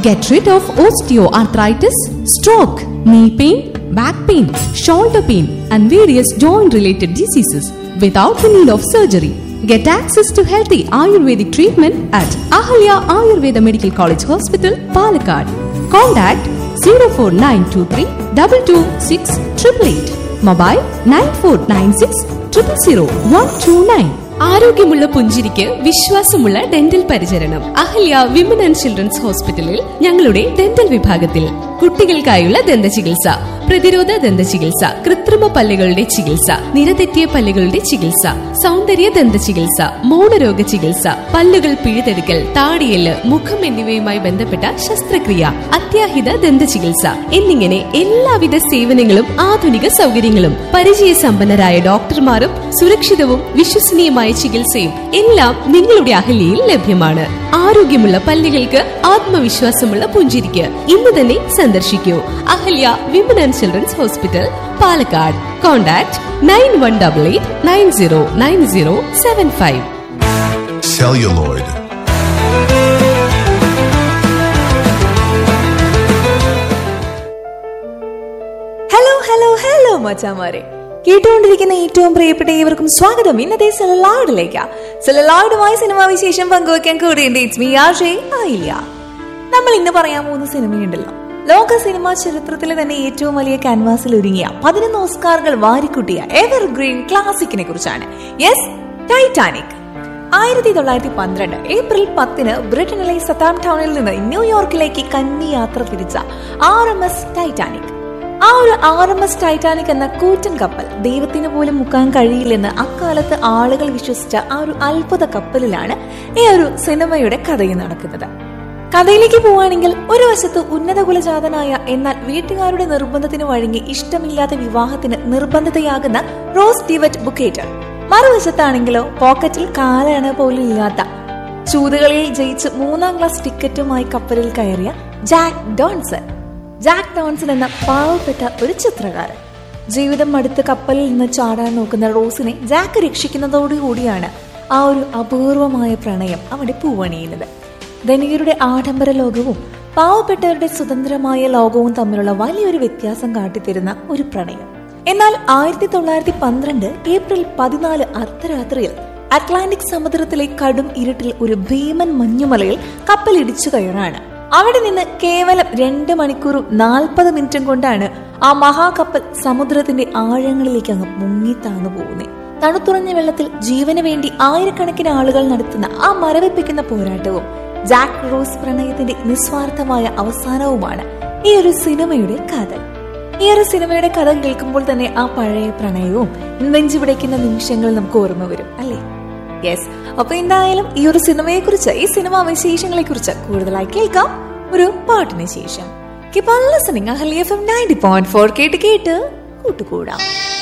Get rid of osteoarthritis, stroke, knee pain, back pain, shoulder pain, and various joint related diseases without the need of surgery. Get access to healthy Ayurvedic treatment at Ahalya Ayurveda Medical College Hospital, Palakkad. Contact 04923 226 888. Mobile 9496 000 129. ആരോഗ്യമുള്ള പുഞ്ചിരിക്ക് വിശ്വാസമുള്ള dental പരിചരണം Ahalya women and children's ഹോസ്പിറ്റലിൽ ഞങ്ങളുടെ dental വിഭാഗത്തിൽ കുട്ടികൾക്കായുള്ള ദന്ത ചികിത്സ പ്രതിരോധ ദന്ത ചികിത്സ കൃത്രിമ പല്ലുകളുടെ ചികിത്സ നിരതെറ്റിയ പല്ലുകളുടെ ചികിത്സ സൗന്ദര്യ ദന്ത ചികിത്സ മൗനരോഗ ചികിത്സ പല്ലുകൾ പിഴുതെടുക്കൽ താടിയല് മുഖം എന്നിവയുമായി ബന്ധപ്പെട്ട ശസ്ത്രക്രിയ അത്യാഹിത ദന്ത ചികിത്സ എന്നിങ്ങനെ എല്ലാവിധ സേവനങ്ങളും ആധുനിക സൗകര്യങ്ങളും പരിചയസമ്പന്നരായ ഡോക്ടർമാരും സുരക്ഷിതവും വിശ്വസനീയമായ ചികിത്സയും എല്ലാം നിങ്ങളുടെ അഹല്യയിൽ ലഭ്യമാണ് ആരോഗ്യമുള്ള പല്ലുകൾക്ക് ആത്മവിശ്വാസമുള്ള പുഞ്ചിരിക്ക് ഇന്ന് തന്നെ സന്ദർശിക്കൂ Ahalya women and children's hospital Palakkad contact nine one double eight nine zero nine zero seven five celluloid, hello hello hello മച്ചാമാരെ കേട്ടുകൊണ്ടിരിക്കുന്ന ഏറ്റവും പ്രിയപ്പെട്ട ഏവർക്കും സ്വാഗതം ഇന്നത്തെ സെലലാഡിലേക്ക് സെലലാഡുമായി സിനിമാ വിശേഷം പങ്കുവയ്ക്കാൻ കൂടിയുണ്ട് ഇറ്റ്സ് മീ ആഷേ ആയില്ല നമ്മൾ ഇന്ന് പറയാൻ പോകുന്ന സിനിമയുണ്ടല്ലോ ലോക സിനിമാ ചരിത്രത്തിലെ തന്നെ ഏറ്റവും വലിയ ക്യാൻവാസിൽ ഒരുങ്ങിയ പതിനൊന്ന് ഓസ്കാറുകൾ വാരിക്കുട്ടിയ എവർഗ്രീൻ ക്ലാസിക്കിനെ കുറിച്ചാണ് യെസ് ടൈറ്റാനിക് ആയിരത്തി തൊള്ളായിരത്തി പന്ത്രണ്ട് ഏപ്രിൽ പത്തിന് ബ്രിട്ടനിലെ സതാം ടൗണിൽ നിന്ന് ന്യൂയോർക്കിലേക്ക് കന്നി യാത്ര തിരിച്ച ആർ എം എസ് ടൈറ്റാനിക് ആ ഒരു ആർ എം എസ് ടൈറ്റാനിക് എന്ന കൂറ്റൻ കപ്പൽ ദൈവത്തിന് പോലും മുക്കാൻ കഴിയില്ലെന്ന് അക്കാലത്ത് ആളുകൾ വിശ്വസിച്ച ആ ഒരു അത്ഭുത കപ്പലിലാണ് ഈ ഒരു സിനിമയുടെ കഥയും നടക്കുന്നത് കഥയിലേക്ക് പോവുകയാണെങ്കിൽ ഒരു വശത്ത് ഉന്നത കുലജാതനായ എന്നാൽ വീട്ടുകാരുടെ നിർബന്ധത്തിന് വഴങ്ങി ഇഷ്ടമില്ലാത്ത വിവാഹത്തിന് നിർബന്ധിതയാകുന്ന റോസ് ഡിവറ്റ് ബുക്കേറ്റർ മറുവശത്താണെങ്കിലോ പോക്കറ്റിൽ കാലാണ് പോലും ഇല്ലാത്ത ചൂതുകളിൽ ജയിച്ച് മൂന്നാം ക്ലാസ് ടിക്കറ്റുമായി കപ്പലിൽ കയറിയ ജാക്ക് ഡോൺസൺ ജാക്ക് ഡോൺസൺ എന്ന പാവപ്പെട്ട ഒരു ചിത്രകാരൻ ജീവിതം മടുത്ത് കപ്പലിൽ നിന്ന് ചാടാൻ നോക്കുന്ന റോസിനെ ജാക്ക് രക്ഷിക്കുന്നതോടുകൂടിയാണ് ആ ഒരു അപൂർവമായ പ്രണയം അവിടെ പൂവണിയുന്നത് ധനികരുടെ ആഡംബര ലോകവും പാവപ്പെട്ടവരുടെ സ്വതന്ത്രമായ ലോകവും തമ്മിലുള്ള വലിയൊരു വ്യത്യാസം കാട്ടിത്തരുന്ന ഒരു പ്രണയം എന്നാൽ ആയിരത്തി തൊള്ളായിരത്തി പന്ത്രണ്ട് ഏപ്രിൽ പതിനാല് അർദ്ധരാത്രിയിൽ അറ്റ്ലാന്റിക് സമുദ്രത്തിലെ കടും ഇരുട്ടിൽ ഒരു ഭീമൻ മഞ്ഞുമലയിൽ കപ്പൽ ഇടിച്ചു കയറാണ് അവിടെ നിന്ന് കേവലം രണ്ട് മണിക്കൂറും നാൽപ്പത് മിനിറ്റും കൊണ്ടാണ് ആ മഹാകപ്പൽ സമുദ്രത്തിന്റെ ആഴങ്ങളിലേക്ക് അങ്ങ് മുങ്ങിത്താന്നു പോകുന്നത് തണുത്തുറഞ്ഞ വെള്ളത്തിൽ ജീവന് വേണ്ടി ആയിരക്കണക്കിന് ആളുകൾ നടത്തുന്ന ആ മരവിപ്പിക്കുന്ന പോരാട്ടവും ജാക്ക് റോസ് പ്രണയത്തിന്റെ നിസ്വാർത്ഥമായ അവസാനവുമാണ് ഈ ഒരു സിനിമയുടെ കഥ ഈ ഒരു സിനിമയുടെ കഥ കേൾക്കുമ്പോൾ തന്നെ ആ പഴയ പ്രണയവും നെഞ്ചു പിടിക്കുന്ന നിമിഷങ്ങൾ നമുക്ക് ഓർമ്മ വരും അല്ലേ യെസ് അപ്പൊ എന്തായാലും ഈ ഒരു സിനിമയെ കുറിച്ച് ഈ സിനിമാ വിശേഷങ്ങളെ കുറിച്ച് കൂടുതലായി കേൾക്കാം ഒരു പാട്ടിന് ശേഷം keep listening Ahalya F M ninety point four കേട്ട് കേട്ട് കൂട്ടുകൂടാം